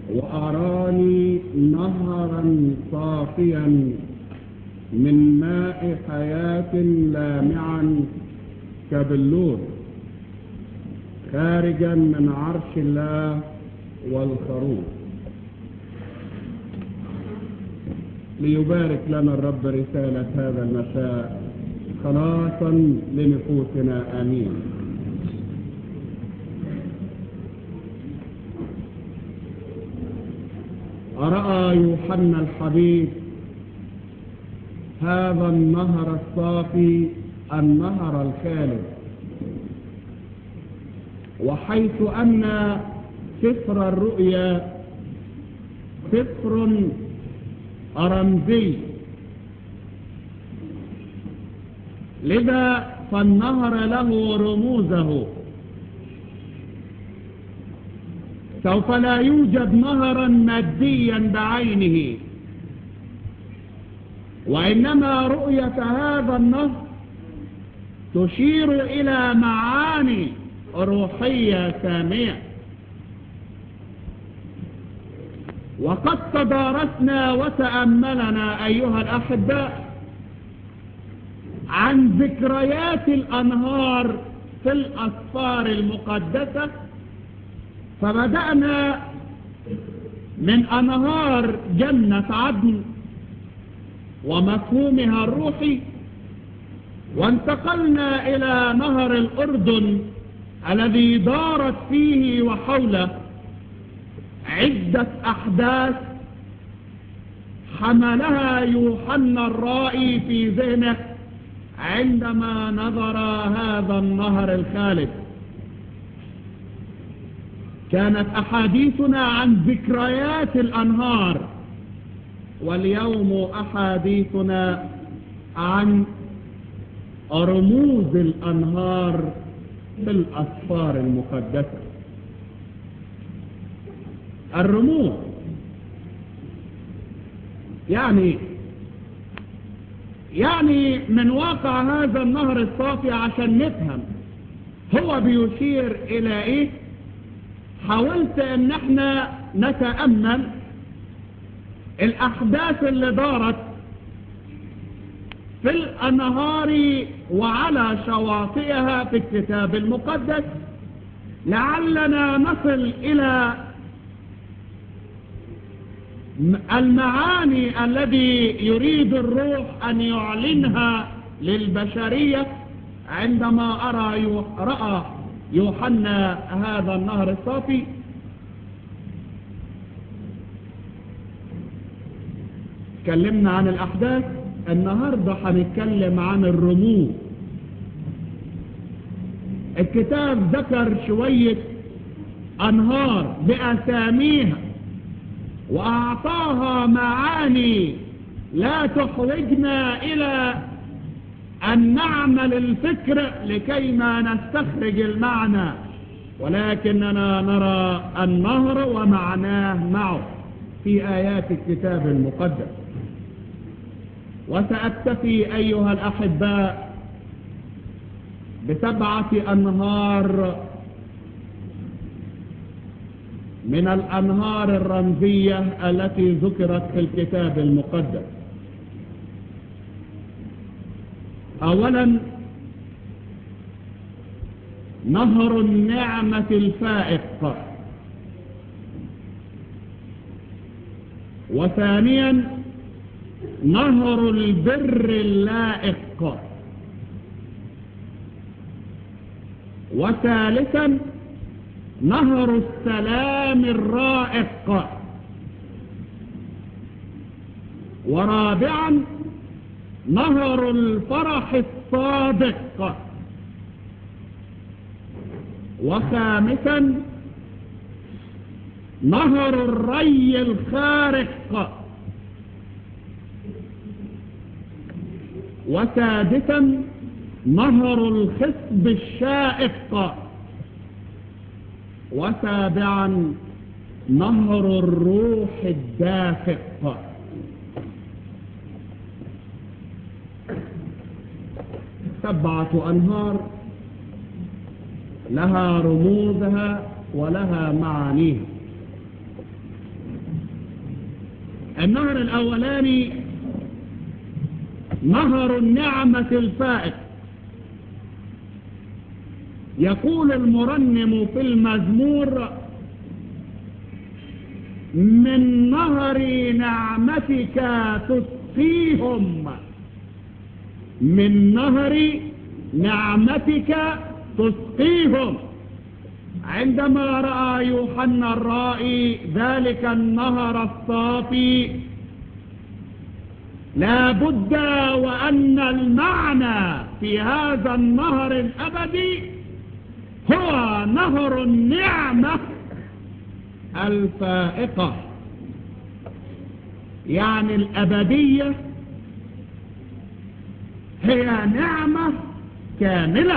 وأراني نهرا صافيا من ماء حياة لامعا كبلور خارجا من عرش الله والخروف ليبارك لنا الرب رسالة هذا المساء خلاصا لنفوسنا آمين رأى يوحنا الحبيب هذا النهر الصافي النهر الخالد وحيث أن سفر الرؤيا سفر أرمزي لذا فالنهر له رموزه سوف لا يوجد نهرا ماديا بعينه وإنما رؤية هذا النهر تشير إلى معاني روحية سامية وقد تدارسنا وتأملنا أيها الأحباء عن ذكريات الأنهار في الأسفار المقدسة فبدأنا من أنهار جنة عدن ومفهومها الروحي وانتقلنا إلى نهر الأردن الذي دارت فيه وحوله عدة أحداث حملها يوحنا الرائي في ذهنه عندما نظر هذا النهر الخالد كانت أحاديثنا عن ذكريات الأنهار واليوم أحاديثنا عن رموز الأنهار في الأسفار المقدسة الرموز يعني يعني من واقع هذا النهر الصافي عشان نفهم هو بيشير الى ايه حاولت ان احنا نتأمل الاحداث اللي دارت في الانهار وعلى شواطئها في الكتاب المقدس لعلنا نصل الى المعاني الذي يريد الروح أن يعلنها للبشرية عندما أرى رأى يوحنا هذا النهر الصافي تكلمنا عن الأحداث النهاردة هنتكلم عن الرموز الكتاب ذكر شوية أنهار بأساميها وأعطاها معاني لا تخرجنا إلى أن نعمل الفكر لكي ما نستخرج المعنى ولكننا نرى النهر ومعناه معه في آيات الكتاب المقدس وسأكتفي أيها الأحباء بسبعة أنهار من الأنهار الرمزية التي ذكرت في الكتاب المقدس أولا نهر النعمة الفائق وثانيا نهر البر اللائق وثالثا نهر السلام الرائق ورابعا نهر الفرح الصادق وخامسا نهر الري الخارق وسادسا نهر الخصب الشائق وسابعا نهر الروح الدافق سبعة أنهار لها رموزها ولها معانيها النهر الأولاني نهر النعمة الفائق يقول المرنم في المزمور من نهر نعمتك تسقيهم من نهر نعمتك تسقيهم عندما رأى يوحنا الرائي ذلك النهر الصافي لا بد وأن المعنى في هذا النهر الأبدي هو نهر النعمة الفائقة يعني الأبدية هي نعمة كاملة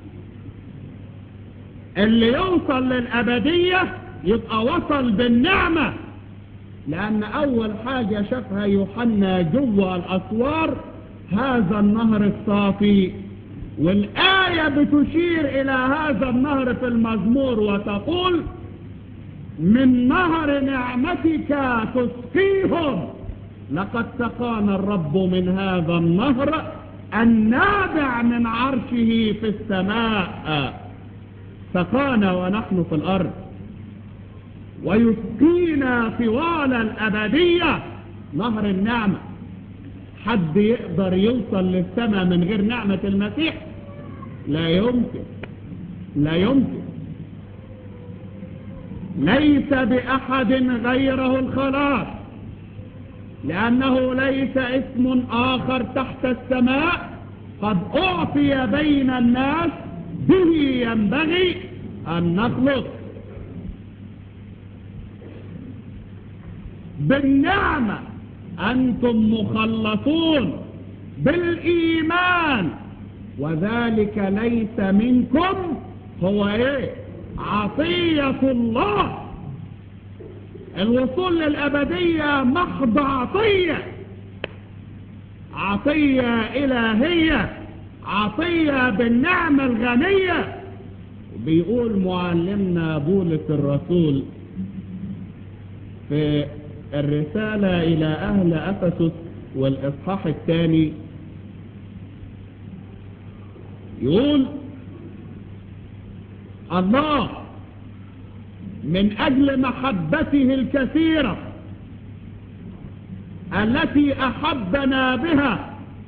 اللي يوصل للأبدية يبقى وصل بالنعمة لأن أول حاجة شافها يوحنا جوا الأسوار هذا النهر الصافي والآية بتشير إلى هذا النهر في المزمور وتقول من نهر نعمتك تسقيهم لقد سقانا الرب من هذا النهر النابع من عرشه في السماء سقانا ونحن في الأرض ويسقينا طوال الأبدية نهر النعمة حد يقدر يوصل للسماء من غير نعمة المسيح لا يمكن لا يمكن ليس بأحد غيره الخلاص لأنه ليس اسم آخر تحت السماء قد أعطي بين الناس به ينبغي أن نخلص بالنعمة أنتم مخلصون بالإيمان وذلك ليس منكم هو إيه عطية الله الوصول للأبدية محض عطية عطية إلهية عطية بالنعمة الغنية بيقول معلمنا بولس الرسول في الرسالة إلى أهل أفسس والإصحاح الثاني يقول الله من أجل محبته الكثيرة التي أحبنا بها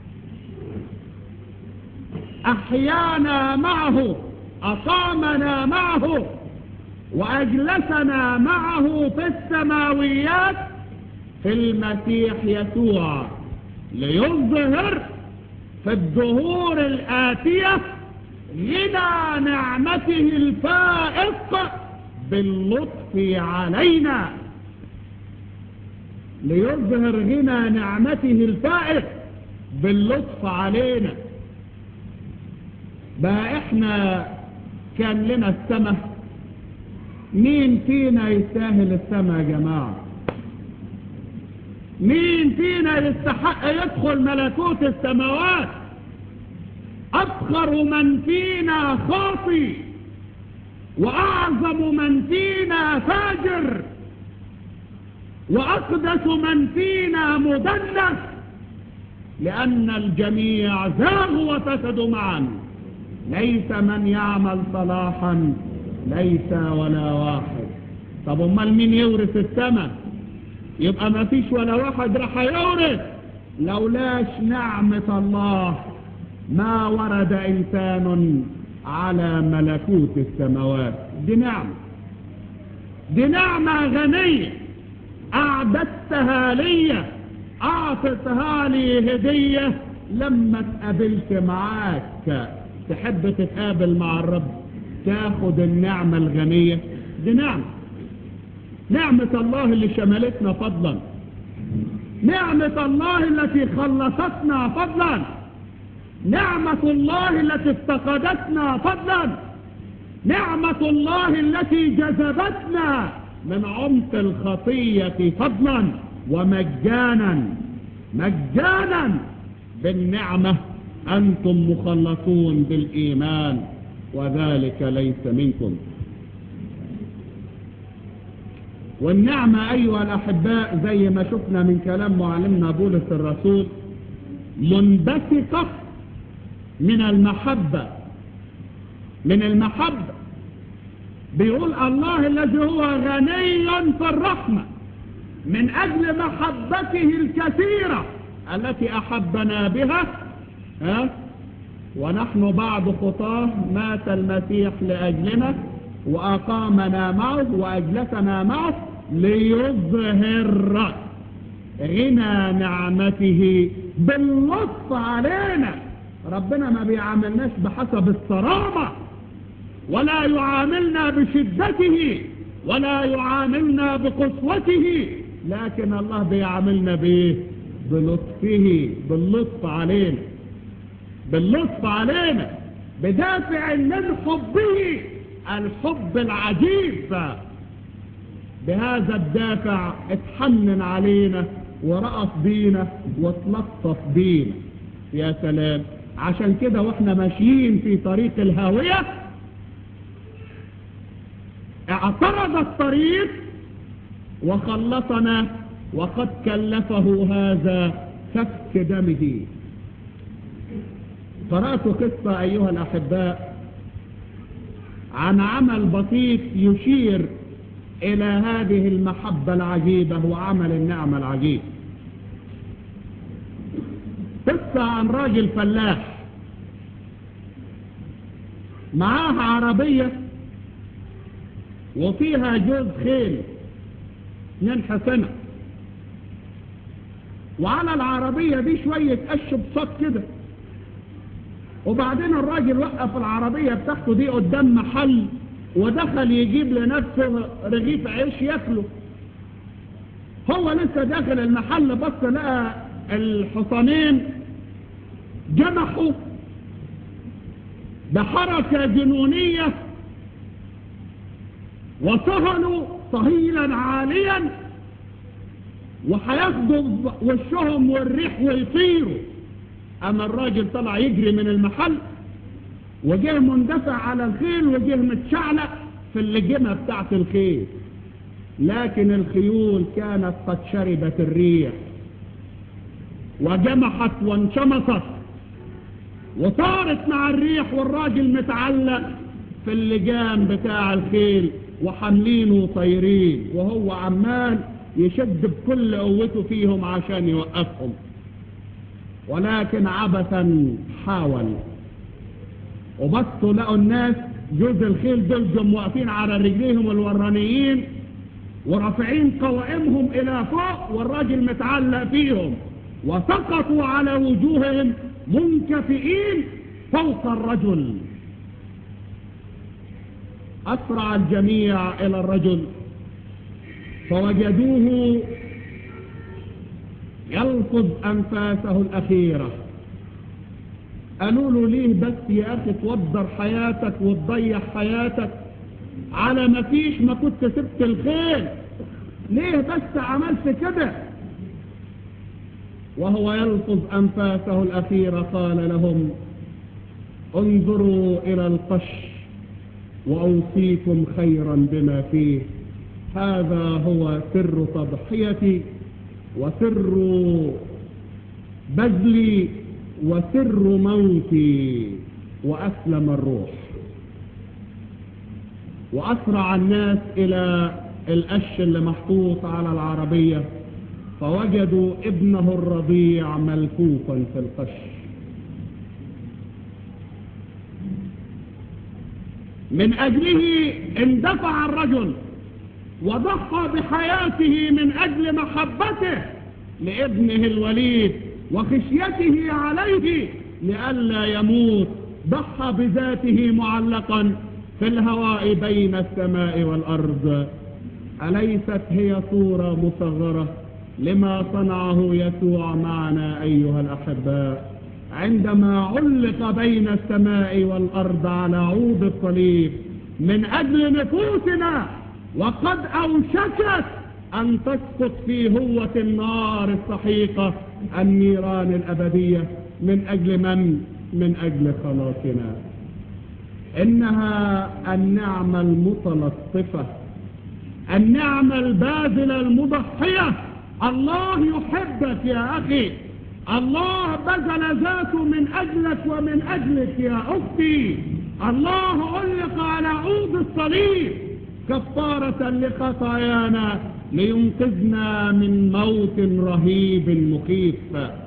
أحيانا معه أقامنا معه وأجلسنا معه في السماويات في المسيح يسوع ليظهر في الظهور الآتية غنى نعمته الفائق باللطف علينا ليظهر غنى نعمته الفائق باللطف علينا بقى احنا كان لنا السماء مين فينا يستاهل السماء يا جماعة مين فينا يستحق يدخل ملكوت السماوات أفخر من فينا خاطي وأعظم من فينا فاجر وأقدس من فينا مدنس لأن الجميع زاغوا وفسدوا معا ليس من يعمل صلاحا ليس ولا واحد طب امال مين يورث السماء يبقى ما فيش ولا واحد راح يورث لولاش نعمة الله ما ورد إنسان على ملكوت السماوات دي نعمة دي نعمة غنية أعددتها لي أعطتها لي هدية لما اتقابلت معاك تحب تتقابل مع الرب تاخد النعمة الغنية دي نعمة نعمة الله اللي شملتنا فضلا نعمة الله التي خلصتنا فضلا نعمة الله التي افتقدتنا فضلا نعمة الله التي جذبتنا من عمق الخطية فضلا ومجانا مجانا بالنعمة أنتم مخلصون بالإيمان وذلك ليس منكم والنعمة أيها الأحباء زي ما شفنا من كلام معلمنا بولس الرسول منبثقة من المحبة من المحبة بيقول الله الذي هو غني في الرحمة من أجل محبته الكثيرة التي أحبنا بها ها ونحن بعد خطاه مات المسيح لأجلنا وأقامنا معه وأجلسنا معه ليظهر غنى نعمته باللطف علينا ربنا ما بيعاملناش بحسب الصرامة ولا يعاملنا بشدته ولا يعاملنا بقسوته لكن الله بيعاملنا بايه بلطفه باللطف علينا باللطف علينا بدافع من حبه الحب العجيب بهذا الدافع اتحنن علينا ورأف بينا واتلطف بينا يا سلام عشان كده واحنا ماشيين في طريق الهاوية اعترض الطريق وخلصنا وقد كلفه هذا سفك دمه قرأت قصة أيها الأحباء عن عمل بسيط يشير إلى هذه المحبة العجيبة وعمل النعمة العجيب قصة عن راجل فلاح معاه عربية وفيها جوز خيل اتنين حسنة وعلى العربية دي شوية قش بصوت كده وبعدين الراجل وقف العربية بتاعته دي قدام محل ودخل يجيب لنفسه رغيف عيش ياكله هو لسه داخل المحل بص لقى الحصانين جمحوا بحركة جنونية وصهلوا صهيلا عاليا وهياخدوا وشهم والريح ويطيروا اما الراجل طلع يجري من المحل وجه مندفع على الخيل وجه متشعلق في اللجمة بتاعت الخيل لكن الخيول كانت قد شربت الريح وجمحت وانشمصت وطارت مع الريح والراجل متعلق في اللجام بتاع الخيل وحاملينه وطايرين وهو عمال يشد بكل قوته فيهم عشان يوقفهم ولكن عبثا حاول وبصوا لقوا الناس جوز الخيل دول جم واقفين على رجليهم الورانيين ورافعين قوائمهم الى فوق والراجل متعلق فيهم وسقطوا على وجوههم منكفئين فوق الرجل أسرع الجميع إلى الرجل فوجدوه يلفظ أنفاسه الأخيرة قالوا له ليه بس يا أخي توضر حياتك وتضيع حياتك على ما فيش ما كنت سبت الخيل ليه بس عملت كده وهو يلفظ أنفاسه الأخيرة قال لهم انظروا إلى القش وأوصيكم خيرا بما فيه هذا هو سر تضحيتي وسر بذلي وسر موتي وأسلم الروح وأسرع الناس إلى القش اللي محطوط على العربية فوجدوا ابنه الرضيع ملفوفا في القش من أجله اندفع الرجل وضحى بحياته من أجل محبته لابنه الوليد وخشيته عليه لئلا يموت ضحى بذاته معلقا في الهواء بين السماء والأرض أليست هي صورة مصغرة لما صنعه يسوع معنا أيها الأحباء عندما علق بين السماء والأرض على عود الصليب من أجل نفوسنا وقد أوشكت أن تسقط في هوة النار السحيقة النيران الأبدية من أجل من؟ من أجل خلاصنا إنها النعمة المتلطفة النعمة الباذلة المضحية الله يحبك يا أخي الله بذل ذاته من أجلك ومن أجلك يا أختي الله ألق على عود الصليب كفارة لخطايانا لينقذنا من موت رهيب مخيف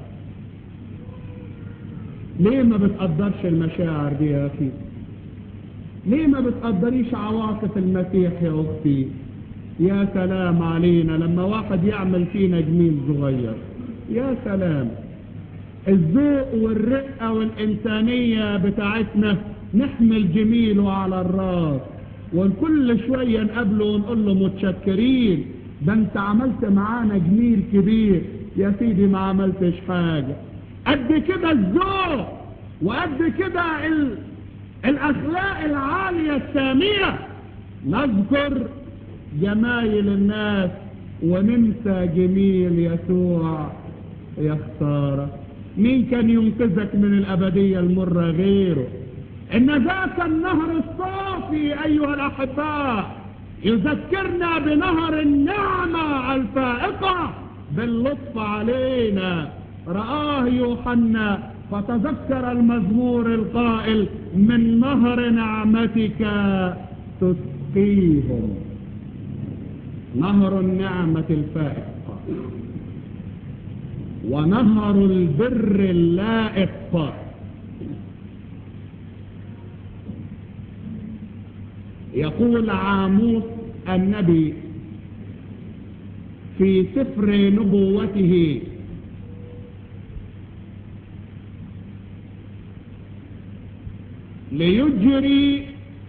ليه ما بتقدرش المشاعر دي يا أخي ليه ما بتقدريش عواطف المسيح يا أختي يا سلام علينا لما واحد يعمل فينا جميل صغير يا سلام الذوق والرقة والإنسانية بتاعتنا نحمل جميله على الراس وكل شوية نقابله ونقول له متشكرين ده انت عملت معانا جميل كبير يا سيدي ما عملتش حاجة قد كده الذوق وقد كده ال... الأخلاق العالية السامية نذكر جمايل الناس وننسى جميل يسوع يا خسارة مين كان ينقذك من الأبدية المرة غيره إن ذاك النهر الصافي أيها الأحباء يذكرنا بنهر النعمة الفائقة باللطف علينا رآه يوحنا فتذكر المزمور القائل من نهر نعمتك تسقيهم نهر النعمة الفائقة ونهر البر اللائق يقول عاموس النبي في سفر نبوته ليجري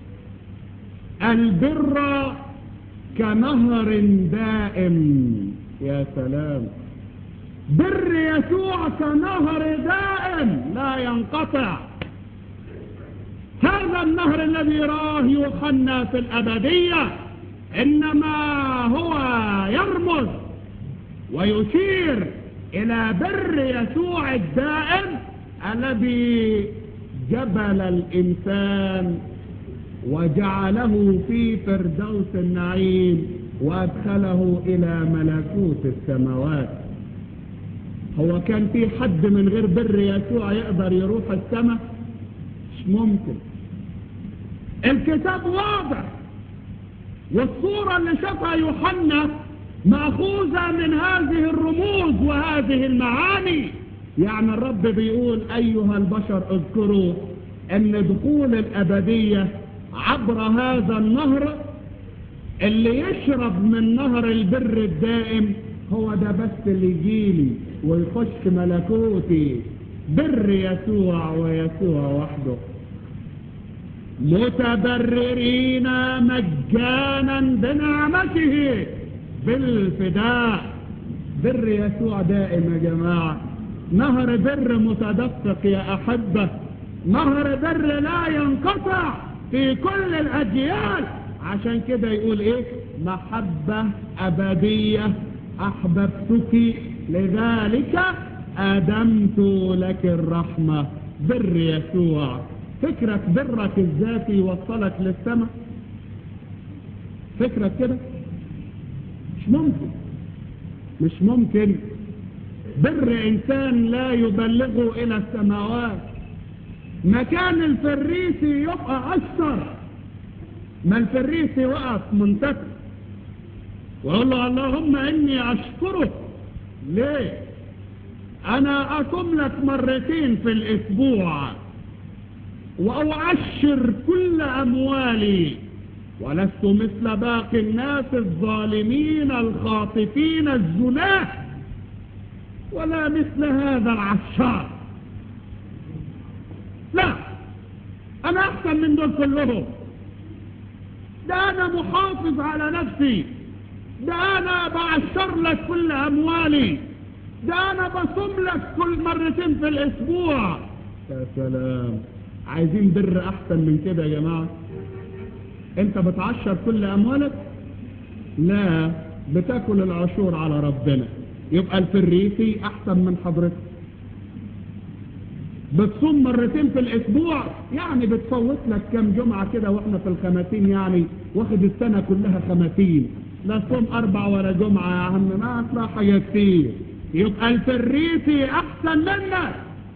البر كنهر دائم يا سلام بر يسوع كنهر دائم لا ينقطع هذا النهر الذي راه يوحنا في الأبدية إنما هو يرمز ويشير إلى بر يسوع الدائم الذي جبل الإنسان وجعله في فردوس النعيم وأدخله إلى ملكوت السماوات هو كان في حد من غير بر يسوع يقدر يروح السماء مش ممكن الكتاب واضح والصورة اللي شافها يوحنا مأخوذة من هذه الرموز وهذه المعاني يعني الرب بيقول أيها البشر اذكروا أن دخول الأبدية عبر هذا النهر اللي يشرب من نهر البر الدائم هو ده بس اللي يجيلي ويخش ملكوتي بر يسوع ويسوع وحده متبررين مجانا بنعمته بالفداء بر يسوع دائم يا جماعة نهر بر متدفق يا أحبة نهر بر لا ينقطع في كل الأجيال عشان كده يقول إيه محبة أبدية أحببتك لذلك أدمت لك الرحمة بر يسوع فكرك برك الذاتي يوصلك للسماء فكرك كده مش ممكن مش ممكن بر إنسان لا يبلغه إلى السماوات مكان الفريسي يبقى أشطر ما الفريسي وقف منتكر ويقول له اللهم إني أشكرك ليه أنا أصوم لك مرتين في الأسبوع وأعشر كل أموالي ولست مثل باقي الناس الظالمين الخاطفين الزناه ولا مثل هذا العشار لا أنا أحسن من دول كلهم ده أنا محافظ على نفسي ده أنا بعشر لك كل أموالي ده أنا بصوم لك كل مرتين في الأسبوع يا سلام عايزين بر أحسن من كده يا جماعة أنت بتعشر كل أموالك لا بتاكل العشور على ربنا يبقى الفريسي أحسن من حضرتك بتصوم مرتين في الأسبوع يعني بتفوت لك كم جمعة كده وإحنا في الخمسين يعني واخد السنة كلها خمسين لا صوم أربع ولا جمعة يا عم ما أطلع حاجة كتير يبقى الفريسي أحسن منك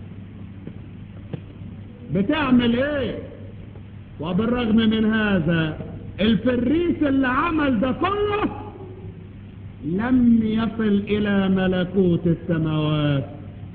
بتعمل إيه وبالرغم من هذا الفريس اللي عمل ده كله لم يصل إلى ملكوت السماوات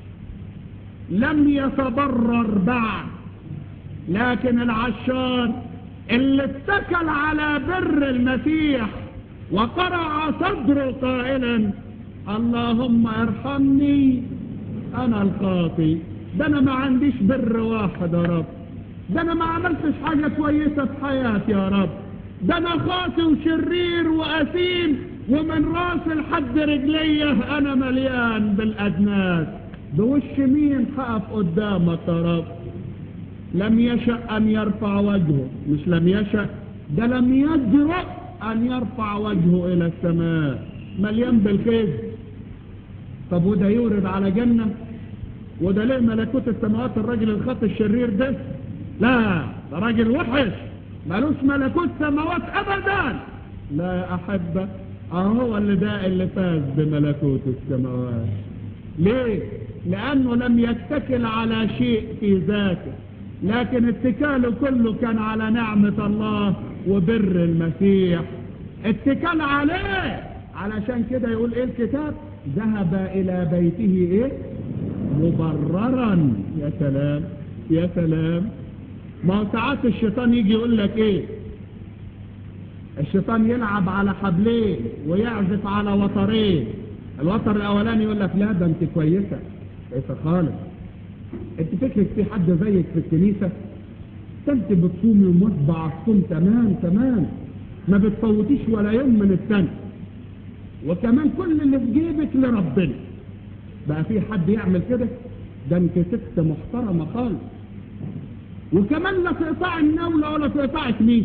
لم يتبرر بعد لكن العشار اللي اتكل على بر المسيح وقرع صدره قائلا اللهم ارحمني انا الخاطي ده انا ما عنديش بر واحد يا رب ده انا ما عملتش حاجة كويسة في حياتي يا رب ده انا خاطي وشرير واثيم ومن راس لحد رجليه انا مليان بالادناس بوش مين حقف قدامك يا رب لم يشأ ان يرفع وجهه مش لم يشأ ده لم يجرؤ ان يرفع وجهه الى السماء مليان بالخير طب وده يورد على جنة وده ليه ملكوت السماوات الراجل الخط الشرير ده لا ده راجل وحش ملوش ملكوت سماوات ابدا لا يا احبة اهو اللي ده اللي فاز بملكوت السماوات ليه لانه لم يتكل على شيء في ذاته لكن اتكاله كله كان على نعمة الله وبر المسيح اتكال عليه علشان كده يقول ايه الكتاب ذهب الى بيته ايه مبررا يا سلام يا سلام ما هو ساعات الشيطان يجي يقول لك ايه الشيطان يلعب على حبلين ويعزف على وترين الوتر الاولاني يقول لك لا ده انت كويسه كويسه خالص انت فكرك في حد زيك في الكنيسه انت بتصومي ومتبع الصوم تمام تمام ما بتفوتيش ولا يوم من السنه وكمان كل اللي في جيبك لربنا بقى في حد يعمل كده ده انت ست محترمه خالص وكمان لا تقطع النولة ولا تقطع كنيسة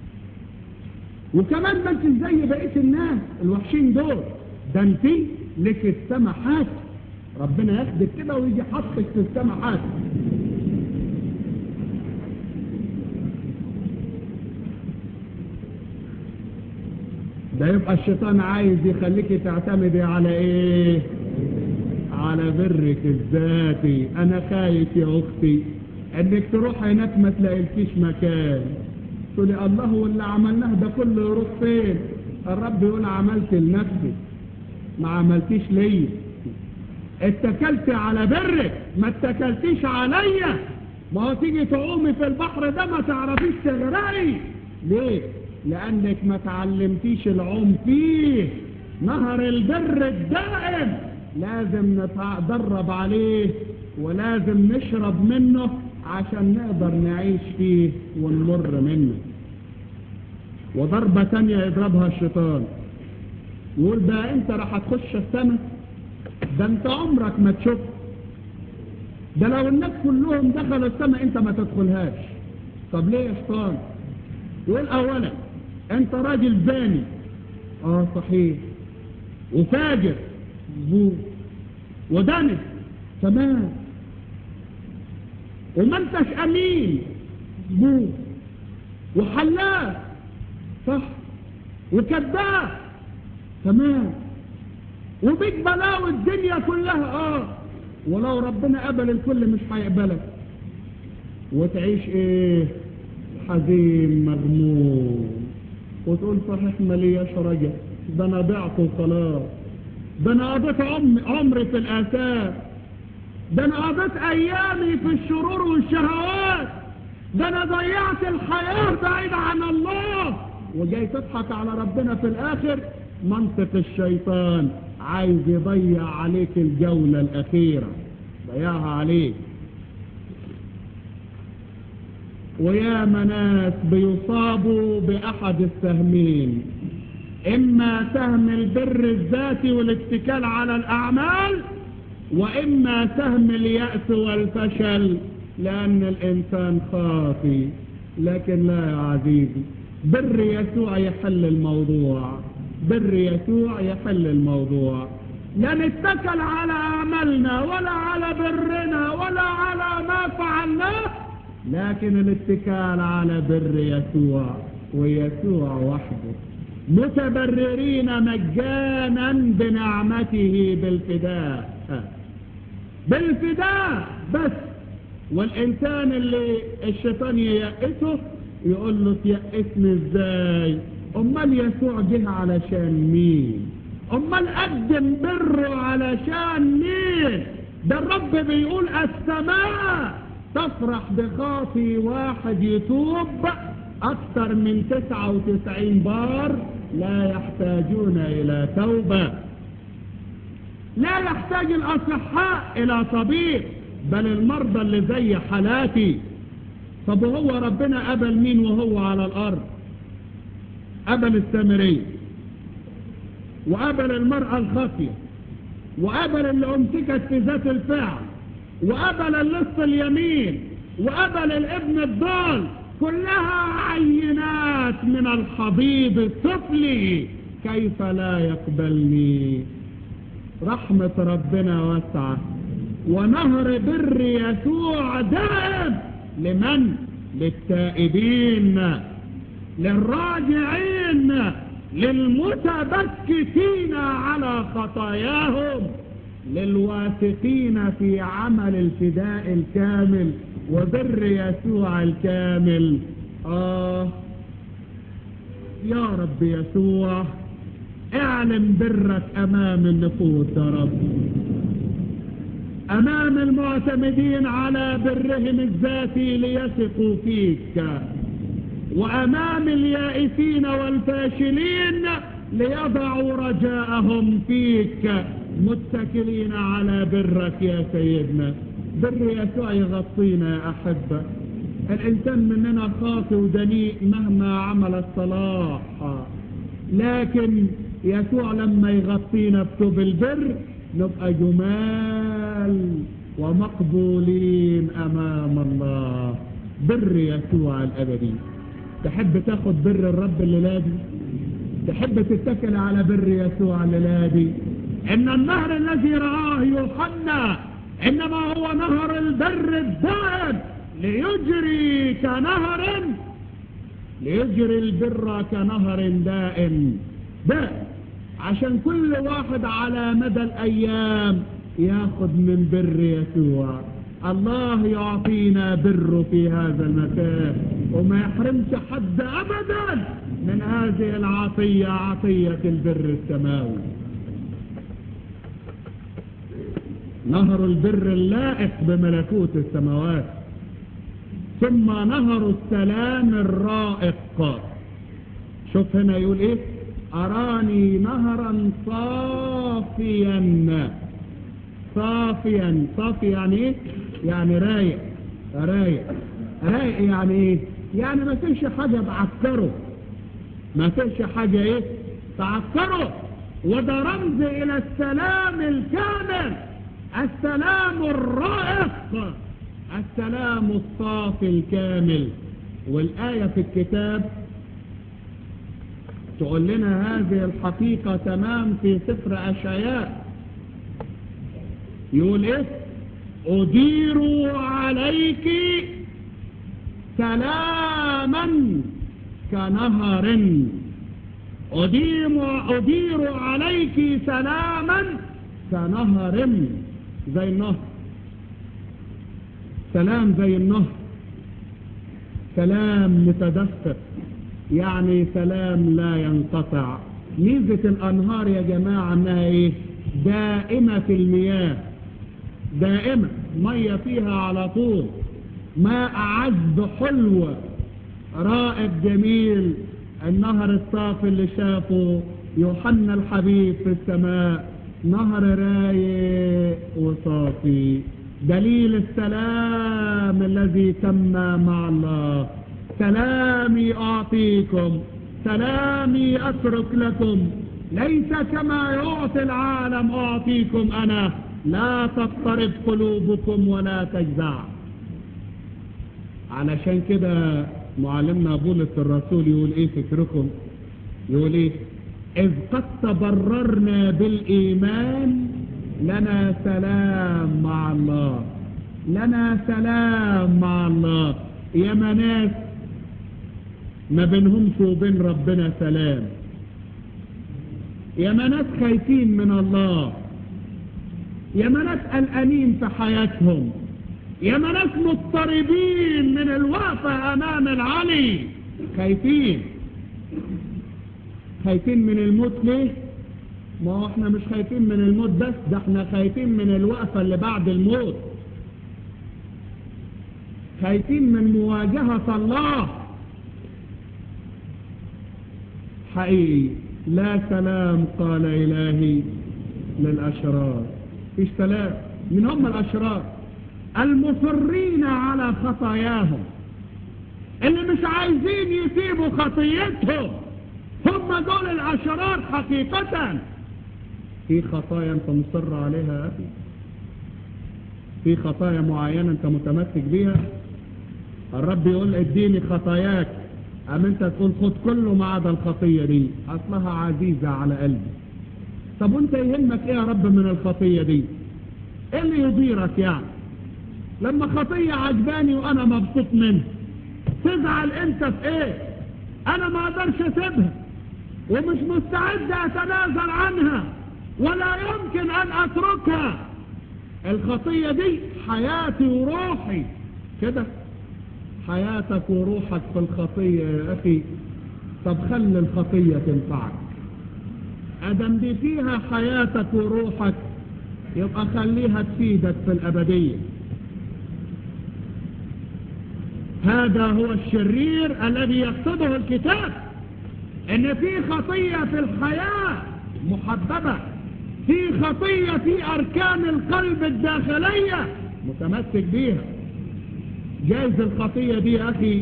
وكمان ما انت زي بقية الناس الوحشين دول ده انت لك السما حاجة ربنا ياخدك كده ويجي حطك في السما حاجة ده يبقى الشيطان عايز يخليك تعتمدي على ايه على برك الذاتي انا خايف يا اختي انك تروح هناك ما تلاقيلكيش مكان تقولي الله واللي عملناه ده كله يروح فين الرب يقول عملت لنفسي ما عملتيش ليا اتكلت على برك ما اتكلتيش عليا ما هو تيجي تعومي في البحر ده ما تعرفيش تغرقي ليه لانك ما تعلمتيش العوم فيه نهر البر الدائم لازم نتدرب عليه ولازم نشرب منه عشان نقدر نعيش فيه ونمر منه وضربة تانية يضربها الشيطان يقول بقى انت راح تخش السماء ده انت عمرك ما تشوف ده لو الناس كلهم دخلوا السماء انت ما تدخلهاش طب ليه يا شيطان يقول اولا انت راجل زاني اه صحيح وفاجر مظبوط ودنس تمام وما انتش امين مظبوط وحلاف صح وكذاب تمام وبيك بلاوي الدنيا كلها اه ولو ربنا قبل الكل مش هيقبلك وتعيش ايه حزين مغموم وتقول صحيح ملياش رجع ده انا ضعت وخلاص ده انا قضيت عم عمري في الآثار ده انا قضيت ايامي في الشرور والشهوات ده انا ضيعت الحياة بعيد عن الله وجاي تضحك على ربنا في الاخر منطق الشيطان عايز يضيع عليك الجولة الاخيرة ضيعها عليك ويا مناس بيصابوا باحد السهمين اما سهم البر الذاتي والاتكال على الاعمال واما سهم اليأس والفشل لان الانسان خاطي لكن لا يا عزيزي بر يسوع يحل الموضوع بر يسوع يحل الموضوع لا نتكل على عملنا ولا على برنا ولا على ما فعلناه لكن الاتكال على بر يسوع ويسوع وحده متبررين مجانا بنعمته بالفداء بالفداء بس والإنسان اللي الشيطان ييأسه يقول له تيأسني ازاي امال يسوع جه علشان مين امال قدم بره علشان مين ده الرب بيقول السماء تفرح بخاطي واحد يتوب اكثر من تسعة وتسعين بار لا يحتاجون الى توبة لا يحتاج الاصحاء الى طبيب بل المرضى اللي زي حالاتي طب وهو ربنا قبل مين وهو على الارض قبل السامرية وقبل المرأة الخافية وقبل اللي امسكت في ذات الفعل وقبل اللص اليمين وقبل الابن الضال كلها عينات من الحبيب السفلي كيف لا يقبلني رحمة ربنا واسعة ونهر بر يسوع دائم لمن للتائبين للراجعين للمتبكتين على خطاياهم للواثقين في عمل الفداء الكامل وبر يسوع الكامل آه يا رب يسوع اعلم برك امام النفوس يا رب امام المعتمدين على برهم الذاتي ليثقوا فيك وامام اليائسين والفاشلين ليضعوا رجاءهم فيك متكلين على برك يا سيدنا بر يسوع يغطينا يا احبه الانسان مننا خاطئ ودنيء مهما عمل الصلاح لكن يسوع لما يغطينا بثوب البر نبقى جمال ومقبولين امام الله بر يسوع الابدي تحب تاخد بر الرب الليلة دي تحب تتكل على بر يسوع الليلة دي ان النهر الذي رآه يوحنا انما هو نهر البر الدائم ليجري كنهر ليجري البر كنهر دائم دائم عشان كل واحد على مدى الايام ياخد من بر يسوع الله يعطينا بر في هذا المكان وما يحرمش حد ابدا من هذه العطية عطية البر السماوي نهر البر اللائق بملكوت السماوات ثم نهر السلام الرائق شوف هنا يقول ايه اراني نهرا صافيا صافيا صافي يعني ايه يعني رايق رايق رايق يعني ايه يعني ما فيش حاجة تعكره ما فيش حاجة ايه تعكره وده رمز الى السلام الكامل السلام الرائق السلام الصافي الكامل والآية في الكتاب تقول لنا هذه الحقيقة تمام في سفر أشعياء يقول ايه أدير عليك سلاما كنهر أديم أدير عليك سلاما كنهر زي النهر سلام زي النهر سلام متدفق يعني سلام لا ينقطع ميزة الأنهار يا جماعة أنها إيه دائمة المياه دائمة مية فيها على طول ماء عذب حلو رائد جميل النهر الصافي اللي شافه يوحنا الحبيب في السماء نهر رايق وصافي دليل السلام الذي تم مع الله سلامي أعطيكم سلامي أترك لكم ليس كما يعطي العالم أعطيكم أنا لا تضطرب قلوبكم ولا تجزع علشان كده معلمنا بولس الرسول يقول ايه فكركم يقول ايه اذ قد تبررنا بالايمان لنا سلام مع الله لنا سلام مع الله يا ناس ما بينهمش وبين ربنا سلام يا ما ناس خايفين من الله يا ما ناس قلقانين في حياتهم يا ما ناس مضطربين من الوقفة أمام العلي خايفين خايفين من الموت ليه ما هو احنا مش خايفين من الموت بس ده احنا خايفين من الوقفة اللي بعد الموت خايفين من مواجهة الله حقيقي لا سلام قال إلهي للأشرار فيش سلام من هم الأشرار المصرين على خطاياهم اللي مش عايزين يسيبوا خطيتهم هم دول الأشرار حقيقة في خطايا انت مصر عليها يا أخي في خطايا معينة انت متمسك بيها الرب يقول اديني خطاياك ام انت تقول خد كله ما عدا الخطية دي اصلها عزيزة على قلبي طب وانت يهمك ايه يا رب من الخطية دي ايه اللي يضيرك يعني لما خطية عجباني وانا مبسوط منها تزعل انت في ايه انا ما اقدرش اسيبها ومش مستعد اتنازل عنها ولا يمكن ان اتركها الخطية دي حياتي وروحي كده حياتك وروحك في الخطية يا أخي طب خلي الخطية تنفعك أدم دي فيها حياتك وروحك يبقى خليها تفيدك في الأبدية هذا هو الشرير الذي يقصده الكتاب ان في خطية في الحياة محببة في خطية في أركان القلب الداخلية متمسك بيها جايز الخطية دي يا أخي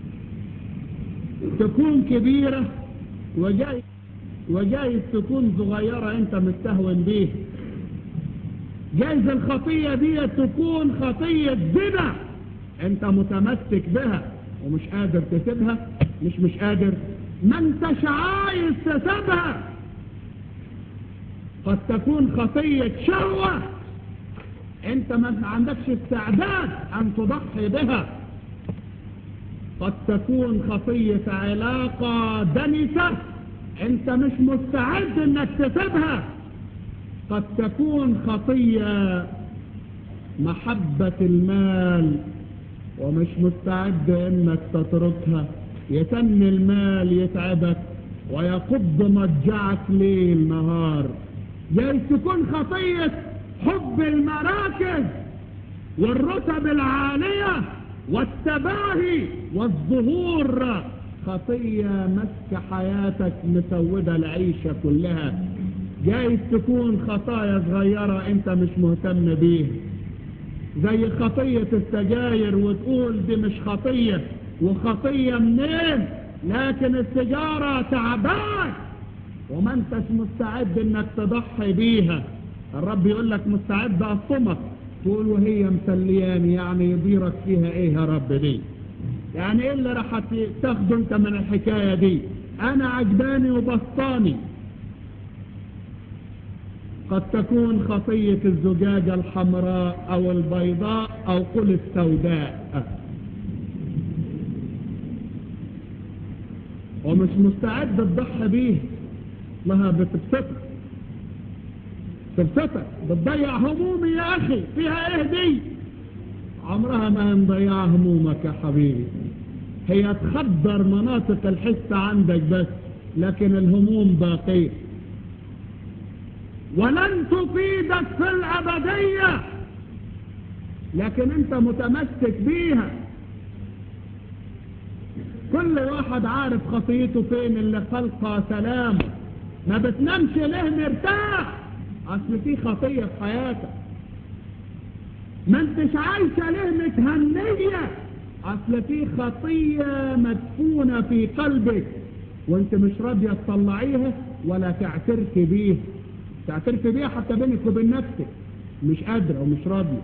تكون كبيرة وجايز, وجايز تكون صغيرة أنت مستهون بيها جايز الخطية دي تكون خطية زنا أنت متمسك بها ومش قادر تسيبها مش مش قادر ما انتش عايز تسيبها قد تكون خطية شهوة انت ما عندكش استعداد ان تضحي بها قد تكون خطية علاقة دنسة انت مش مستعد انك تسيبها قد تكون خطية محبة المال ومش مستعد انك تتركها يتن المال يتعبك ويقض مضجعك ليل نهار جاي تكون خطية حب المراكز والرتب العالية والتباهي والظهور خطية مسك حياتك مسودة العيشة كلها جايز تكون خطايا صغيرة انت مش مهتم بيها زي خطية السجاير وتقول دي مش خطية وخطية منين لكن السجارة تعبان وما انتش مستعد انك تضحي بيها الرب يقول لك مستعد اصطمك تقول وهي مسلياني يعني يضيرك فيها ايه يا رب دي يعني ايه اللي راح تاخده انت من الحكاية دي انا عجباني وبسطاني قد تكون خطية الزجاجة الحمراء او البيضاء او قل السوداء ومش مستعد تضحي بيه لها بتبسطك تبسطك بتضيع همومي يا اخي فيها ايه دي عمرها ما مضيعة همومك يا حبيبي هي تخدر مناطق الحس عندك بس لكن الهموم باقية ولن تفيدك في الأبدية لكن انت متمسك بيها كل واحد عارف خطيته فين اللي خلقها سلامه ما بتنامش ليه مرتاح اصل في خطية في حياتك ما انتش عايشة ليه متهنية اصل في خطية مدفونة في قلبك وانت مش راضية تطلعيها ولا تعترفي بيها تعترفي بيها حتى بينك وبين نفسك مش قادرة ومش راضية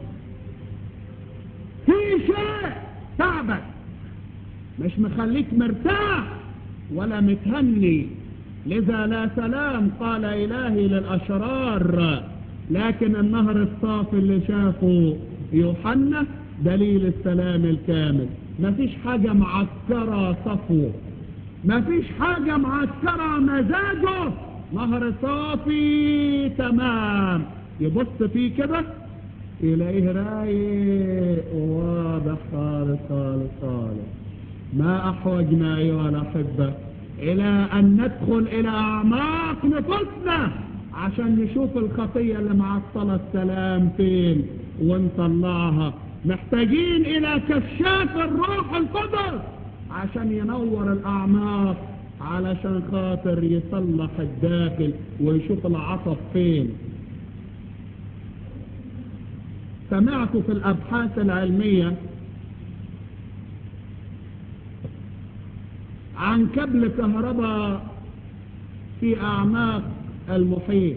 في شيء تعبك مش مخليك مرتاح ولا متهني لذا لا سلام قال إلهي للأشرار لكن النهر الصافي اللي شافه يوحنا دليل السلام الكامل مفيش حاجة معكرة صفوه مفيش حاجة معكرة مزاجه نهر صافي تمام يبص فيه كده يلاقيه رايق وواضح خالص خالص خالص ما أحوجنا أيها الأحبة إلى أن ندخل إلى أعماق نفوسنا عشان نشوف الخطية اللي معطلة السلام فين ونطلعها محتاجين إلى كشاف الروح القدس عشان ينور الأعماق علشان خاطر يصلح الداخل ويشوف العطف فين سمعت في الأبحاث العلمية عن كبل كهرباء في أعماق المحيط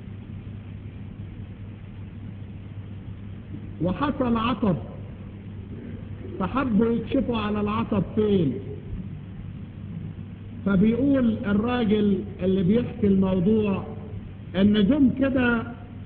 وحصل عطب فحبوا يكشفوا على العطب فين فبيقول الراجل اللي بيحكي الموضوع ان جم كده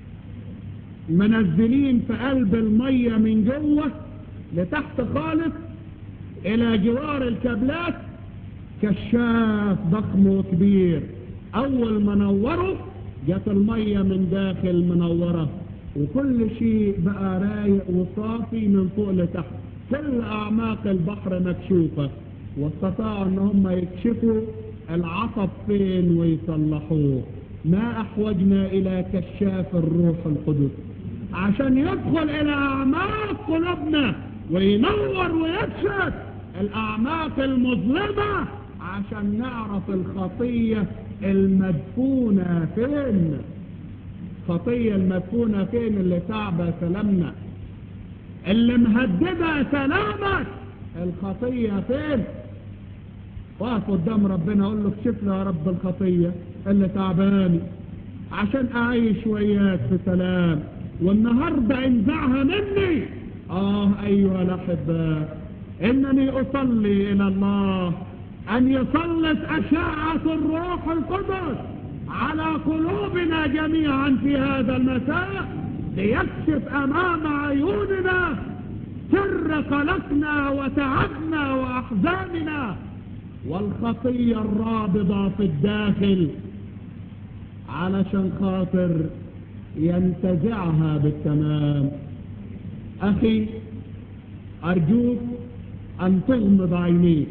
منزلين في قلب المية من جوه لتحت خالص الى جوار الكابلات كشاف ضخم وكبير اول ما نوره جت المية من داخل منورة وكل شيء بقى رايق وصافي من فوق لتحت كل اعماق البحر مكشوفة واستطاعوا ان هم يكشفوا العطب فين ويصلحوه ما احوجنا الى كشاف الروح القدس عشان يدخل الى اعماق قلوبنا وينور ويكشف الاعماق المظلمة عشان نعرف الخطية المدفونة فين خطية المدفونة فين اللي تعبى سلامنا اللي مهددة سلامك الخطية فين واقف قدام ربنا اقول له اكشف لي يا رب الخطية اللي تعباني عشان اعيش وياك في سلام والنهاردة انزعها مني اه ايها الاحباء انني اصلي الى الله ان يسلط اشعة الروح القدس على قلوبنا جميعا في هذا المساء ليكشف امام عيوننا سر قلقنا وتعبنا واحزاننا والخطية الرابضة في الداخل علشان خاطر ينتزعها بالتمام اخي ارجوك ان تغمض عينيك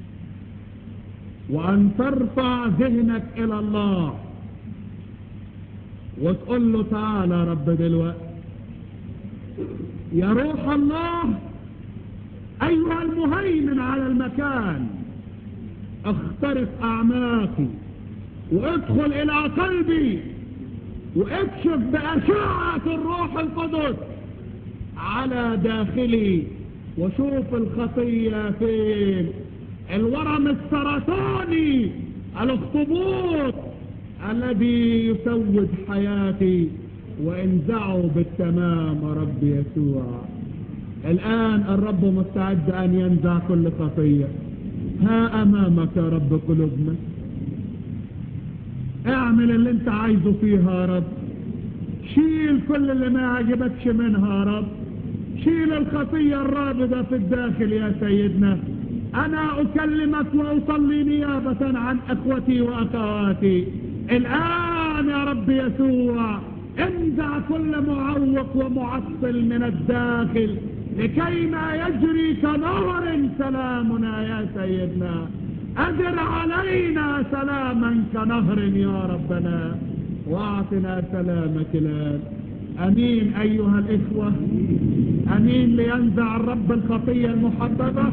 وان ترفع ذهنك الى الله وتقول له تعالى يا رب دلوقتي يا روح الله ايها المهيمن على المكان اخترق اعماقي وادخل الى قلبي واكشف باشعة الروح القدس على داخلي وشوف الخطية فين الورم السرطاني الاخطبوط الذي يسود حياتي وانزعه بالتمام يا رب يسوع الآن الرب مستعد أن ينزع كل خطية ها أمامك يا رب قلوبنا اعمل اللي انت عايزه فيها يا رب شيل كل اللي ما عجبكش منها يا رب شيل الخطية الرابضة في الداخل يا سيدنا انا اكلمك واصلي نيابة عن اخوتي واخواتي الان يا رب يسوع انزع كل معوق ومعطل من الداخل لكي ما يجري كنهر سلامنا يا سيدنا أدر علينا سلاما كنهر يا ربنا واعطنا سلامك الآن أمين أيها الإخوة أمين لينزع الرب الخطية المحببة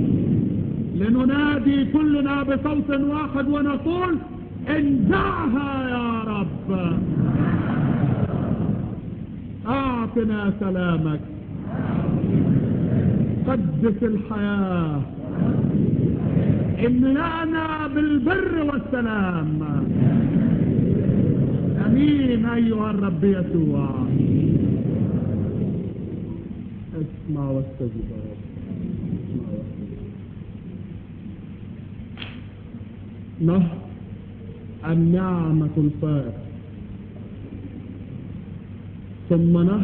لننادي كلنا بصوت واحد ونقول انزعها يا رب أعطنا سلامك قدس الحياة املأنا بالبر والسلام امين ايها الرب يسوع اسمع واستجب يا رب اسمع واستجب نهر النعمة الفائق ثم نهر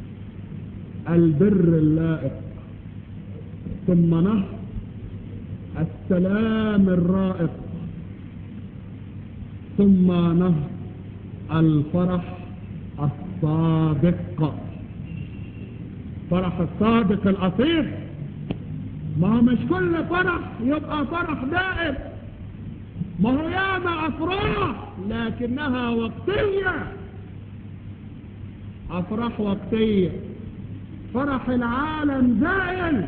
البر اللائق ثم نهر السلام الرائق ثم نهر الفرح الصادق فرح الصادق الأصيل ما هو مش كل فرح يبقى فرح دائم ما هو ياما أفراح لكنها وقتية أفراح وقتية فرح العالم زائل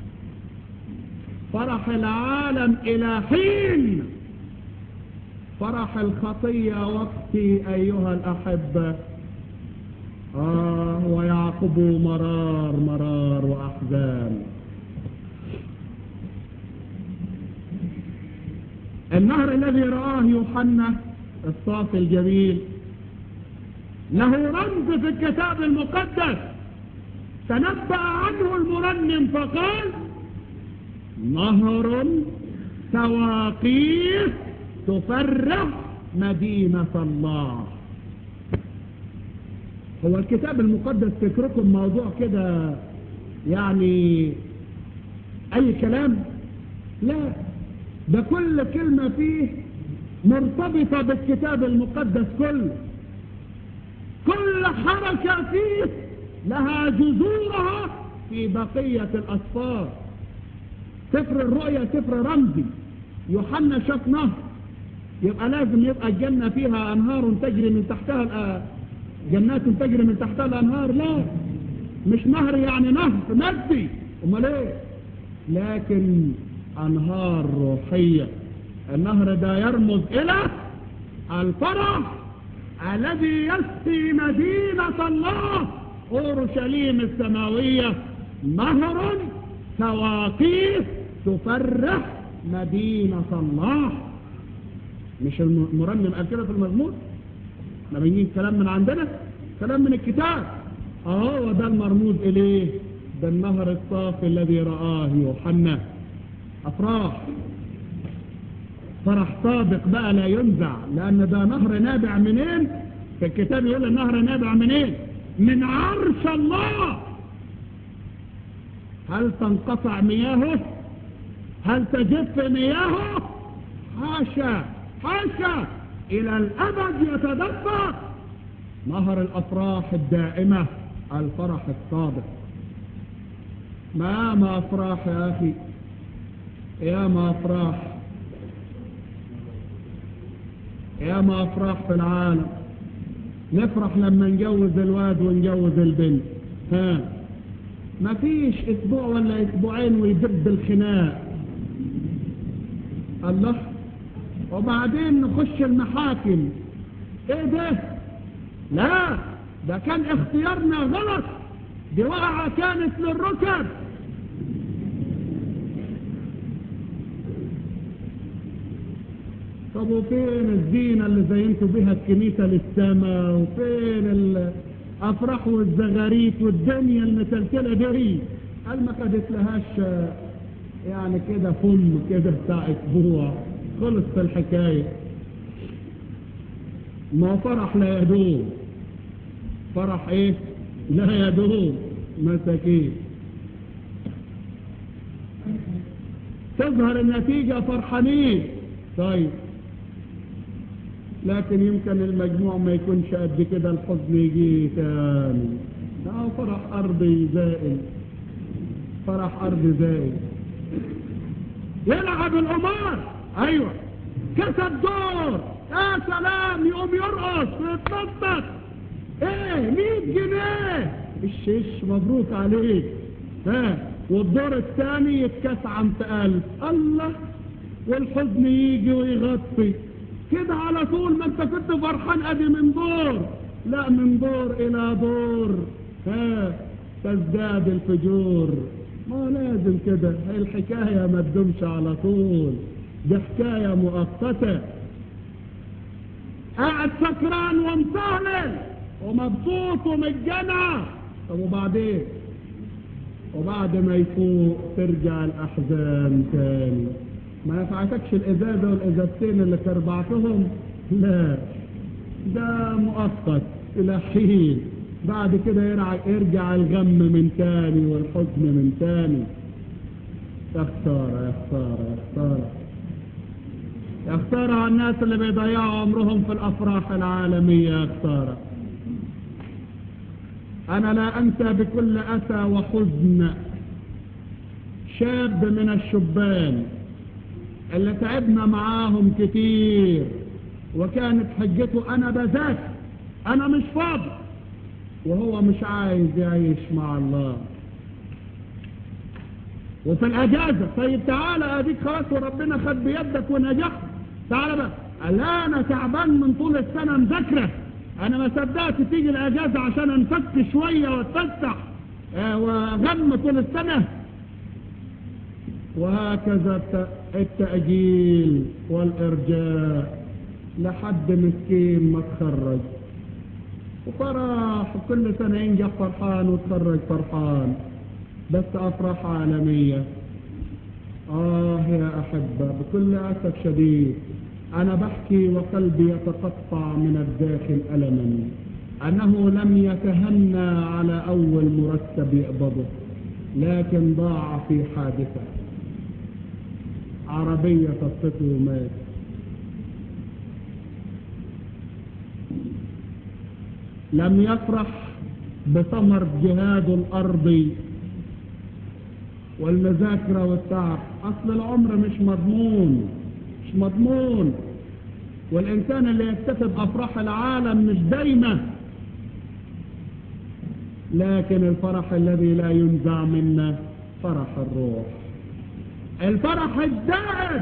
فرح العالم إلى حين فرح الخطية وقتي أيها الأحبة آه ويعقب مرار مرار وأحزان النهر الذي رآه يوحنا الصافي الجميل له رمز في الكتاب المقدس تنبأ عنه المرنم فقال نهر سواقيه تفرح مدينة الله هو الكتاب المقدس فكركم موضوع كده يعني اي كلام لا ده كل كلمة فيه مرتبطة بالكتاب المقدس كله كل حركة فيه لها جذورها في بقية الأسفار سفر الرؤيا سفر رمزي يوحنا شاف نهر يبقى لازم يبقى الجنة فيها أنهار تجري من تحتها جنات تجري من تحتها الأنهار لا مش نهر يعني نهر مادي امال ايه لكن أنهار روحية النهر ده يرمز إلى الفرح الذي يسقي مدينة الله أورشليم السماوية نهر سواقيه تفرح مدينة الله مش المرنم قال كده في المزمور احنا بنجيب كلام من عندنا كلام من الكتاب اهو ده المرموز اليه ده النهر الصافي الذي رآه يوحنا افراح فرح صادق بقى لا ينزع لان ده نهر نابع منين في الكتاب يقول النهر نابع منين من عرش الله هل تنقطع مياهه هل تجف مياهه حاشا حاشا الى الابد يتدفق نهر الافراح الدائمة الفرح الصادق ما ما افراح يا اخي يا ما افراح يا ما افراح في العالم نفرح لما نجوز الواد ونجوز البنت ها ما فيش اسبوع ولا اسبوعين ويدب الخناق الله وبعدين نخش المحاكم ايه ده لا ده كان اختيارنا غلط دي وقعة كانت للركب طب وفين الزينة اللي زينتوا بها الكنيسة للسماء وفين الافراح والزغاريت والدنيا المتلتلة دي قال ما خدت لهاش يعني كده فم كده بتاع اسبوع خلص في الحكاية ما فرح لا يدوم فرح ايه لا يدوم مساكين تظهر النتيجة فرحانين طيب لكن يمكن المجموع ما يكونش قد كده الحزن يجي تاني اه فرح ارضي زائل فرح ارضي زائل يلعب القمار ايوه كسب دور يا سلام يقوم يرقص ويتنطط ايه 100 جنيه الشيش مبروك عليك ها والدور الثاني يتكاس عن ألف الله والحزن يجي ويغطي كده على طول ما انت كنت فرحان ادي من دور لا من دور الى دور ها تزداد الفجور ما لازم كده هي الحكاية ما تدومش على طول دي حكاية مؤقتة قاعد سكران ومسهلل ومبسوط ومتجنع طب وبعدين وبعد ما يفوق ترجع الأحزان تاني ما نفعتكش الإزازة والإزازتين اللي تربعتهم لا ده مؤقت إلى حين بعد كده يرجع, يرجع الغم من تاني والحزن من تاني يا خسارة يا خسارة يا خسارة يا خسارة على الناس اللي بيضيعوا عمرهم في الأفراح العالمية يا خسارة أنا لا أنسى بكل أسى وحزن شاب من الشبان اللي تعبنا معاهم كتير وكانت حجته أنا بذاكر أنا مش فاضي وهو مش عايز يعيش مع الله وفي الأجازة طيب تعالى أديك خلاص وربنا خد بيدك ونجحت تعالى بقى قال لا أنا تعبان من طول السنة مذاكرة أنا ما صدقت تيجي الأجازة عشان أنفك شوية واتفتح آه وغم طول السنة وهكذا التأجيل والإرجاء لحد مسكين ما تخرج وفرح كل سنة ينجح فرحان وتخرج فرحان بس أفراح عالمية آه يا أحبة بكل أسف شديد أنا بحكي وقلبي يتقطع من الداخل ألما أنه لم يتهنى على أول مرتب يقبضه لكن ضاع في حادثة عربية تصته ومات لم يفرح بثمر جهاد الأرضي والمذاكرة والتعب أصل العمر مش مضمون مش مضمون والإنسان اللي يكتسب أفراح العالم مش دايما لكن الفرح الذي لا ينزع منا فرح الروح الفرح الدائم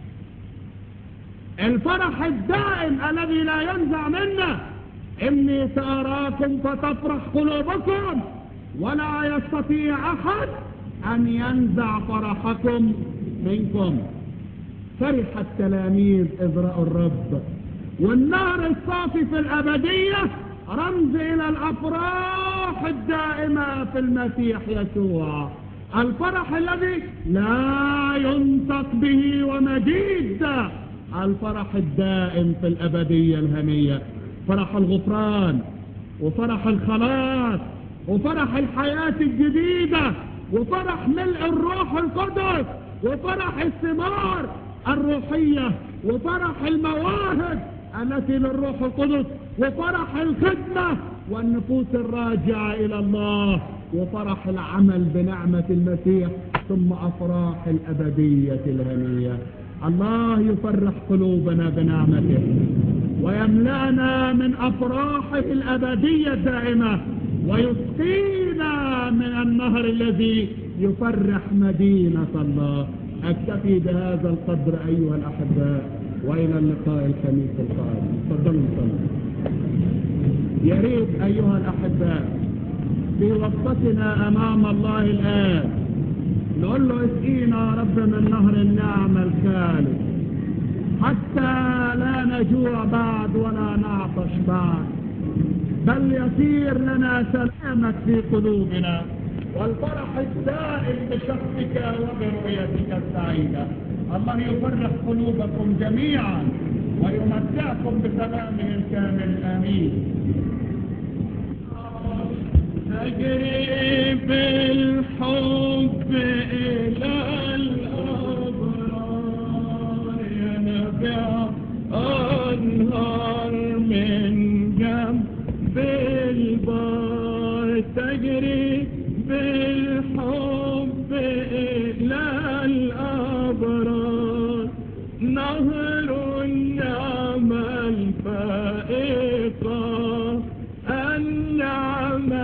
الفرح الدائم الذي لا ينزع منا إني سأراكم فتفرح قلوبكم ولا يستطيع أحد أن ينزع فرحكم منكم فرح التلاميذ إذ رأوا الرب والنار الصافي في الأبدية رمز إلى الأفراح الدائمة في المسيح يسوع الفرح الذي لا ينطق به ومجيد الفرح الدائم في الأبدية الهنية فرح الغفران وفرح الخلاص وفرح الحياة الجديدة وفرح ملء الروح القدس وفرح الثمار الروحية وفرح المواهب التي للروح القدس وفرح الخدمة والنفوس الراجعة إلى الله وفرح العمل بنعمة المسيح ثم أفراح الأبدية الهنية الله يفرح قلوبنا بنعمته ويملأنا من أفراحه الأبدية الدائمة ويسقينا من النهر الذي يفرح مدينة الله أكتفي بهذا القدر أيها الأحباء وإلى اللقاء الخميس القادم تفضلوا صلوا يا ريت أيها الأحباء في وقتنا أمام الله الآن نقول له اسقينا يا رب من نهر النعمة الخالد حتى لا نجوع بعد ولا نعطش بعد بل يصير لنا سلامك في قلوبنا والفرح الدائم بشخصك وبرؤيتك السعيدة الله يفرح قلوبكم جميعا ويمتعكم بسلامه الكامل آمين تجري بالحب إلى الأبرار ينبع أنهار من جنب البار تجري بالحب إلى الأبرار نهر النعمة الفائقة النعمة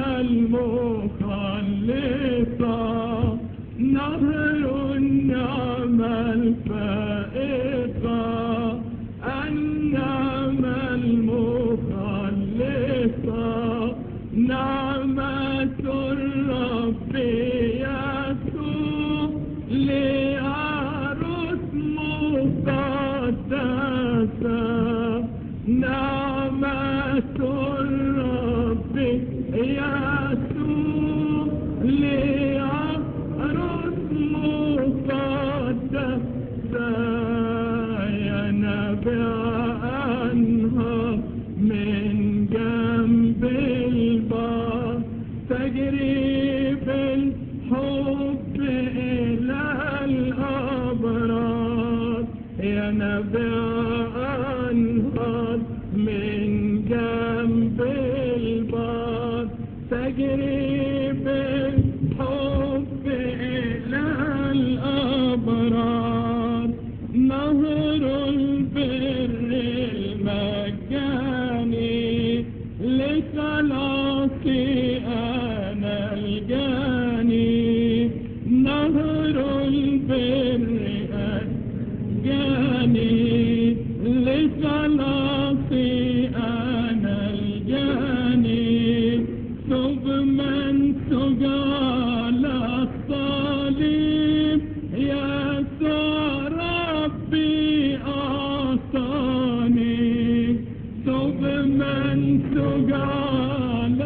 المخلصة نهر النعمة الفائقة النعمة المخلصة نعمة الرب يسوع لعروس مقدسة نعمة الرب يسوع لعروس مقدسة ينبع عنها من جنب البار تجري بالحب إلى الأبرار ينبع تجري بالحب إلى الأبرار نهر البر المجاني لخلاصي أنا الجاني نهر البر الجاني لخلاصي أنا الجاني ثم من سجال الصليب يسوع ربي أعطاني ثم من سجال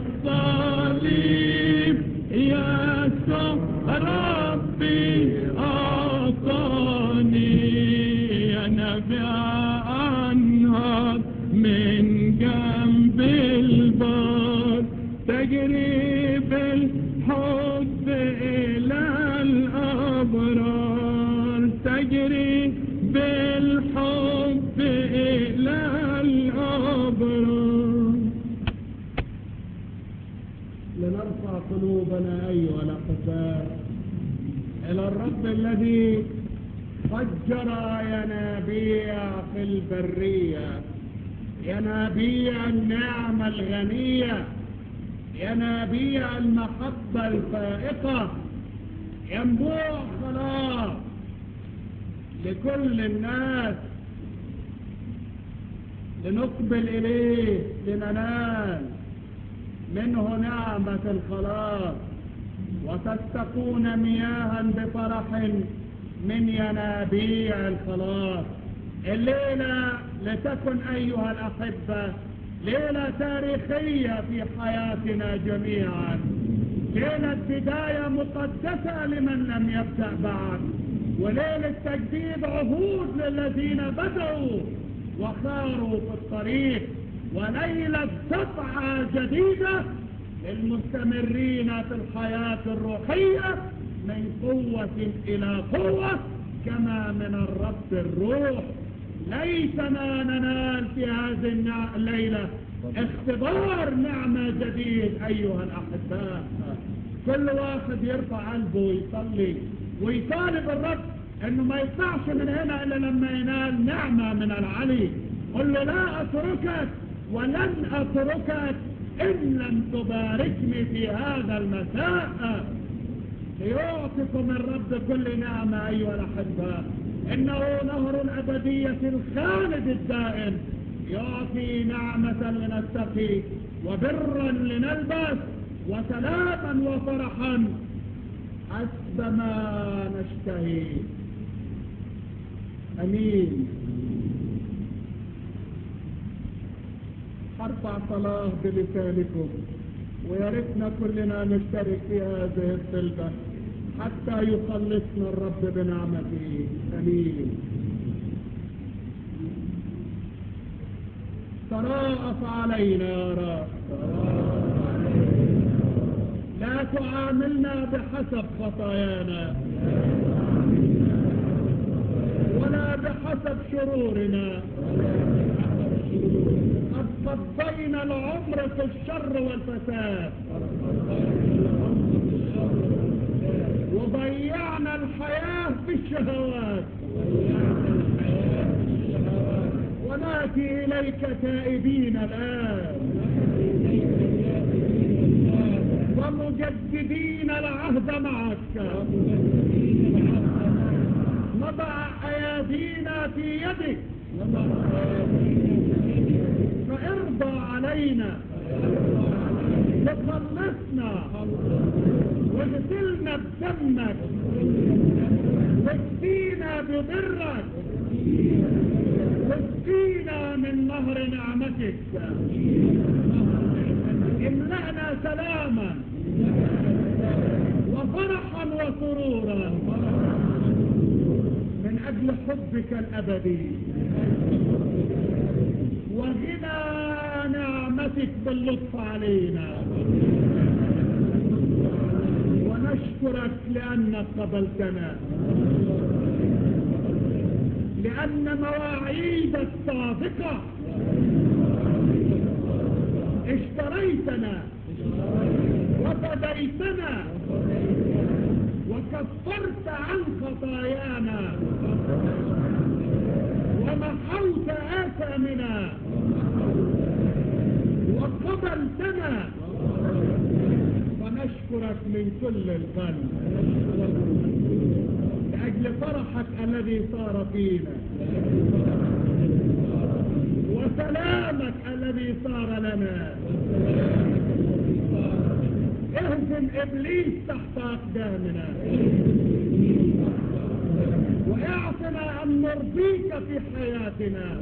الصليب يسوع ربي أعطاني أنا بأنهار من جنب البار تجري بالحب إلى الأبرار تجري بالحب إلى الأبرار لنرفع قلوبنا أيها الأحباء إلى الرب الذي فجر ينابيع في البرية ينابيع النعمة الغنية ينابيع المحبة الفائقة ينبوع خلاص لكل الناس لنقبل إليه لننال منه نعمة الخلاص وتستقون مياها بفرح من ينابيع الخلاص الليلة لتكن أيها الأحبة ليلة تاريخية في حياتنا جميعا ليلة بداية مقدسة لمن لم يبدأ بعد وليلة تجديد عهود للذين بدأوا وخاروا في الطريق وليلة صفعة جديدة للمستمرين في الحياة الروحية من قوة إلى قوة كما من الرب الروح ليتنا ننال في هذه النع- الليلة اختبار نعمة جديد أيها الأحباء كل واحد يرفع قلبه ويصلي ويطالب الرب انه ما يطلعش من هنا الا لما ينال نعمة من العلي قل له لا اتركك ولن اتركك ان لم تباركني في هذا المساء ليعطكم الرب كل نعمة أيها الأحباء إنه نهر الأبدية الخالد الدائم يعطي نعمة لنتقي وبرا لنلبس وسلاما وفرحا حسب ما نشتهي أمين ارفع صلاة بلسانكم ويا ريتنا كلنا نشترك في هذه الطلبة حتى يخلصنا الرب بنعمته امين تراءف علينا يا رب لا تعاملنا بحسب خطايانا ولا بحسب شرورنا قد قضينا العمر في الشر والفساد وضيعنا الحياة في الشهوات وناتي إليك تائبين الآن ومجددين العهد معك نضع أيادينا في يدك فارضى علينا وخلصنا واغسلنا بدمك واكفينا ببرك واسقينا من نهر نعمتك املأنا سلاما وفرحا وسرورا من اجل حبك الابدي وغنى نعمتك باللطف علينا ونشكرك لأنك قبلتنا لأن مواعيدك صادقة اشتريتنا وفديتنا وكفرت عن خطايانا ومحوت آثامنا وقبلتنا فنشكرك من كل القلب لأجل فرحك الذي صار فينا وسلامك الذي صار لنا اهزم ابليس تحت اقدامنا واعطنا ان نرضيك في حياتنا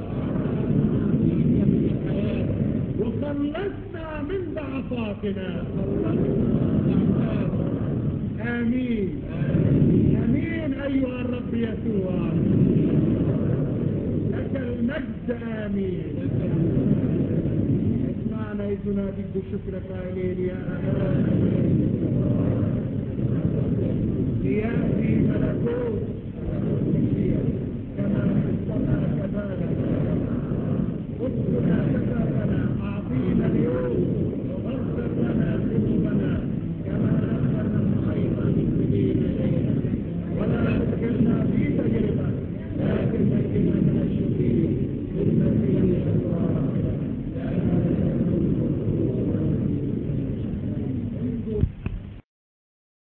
وخلصنا من ضعفاتنا امين امين ايها الرب يسوع لك المجد امين اسمعنا اذ ناديك بشكرك قائلين يا ابا لياتي ملكوت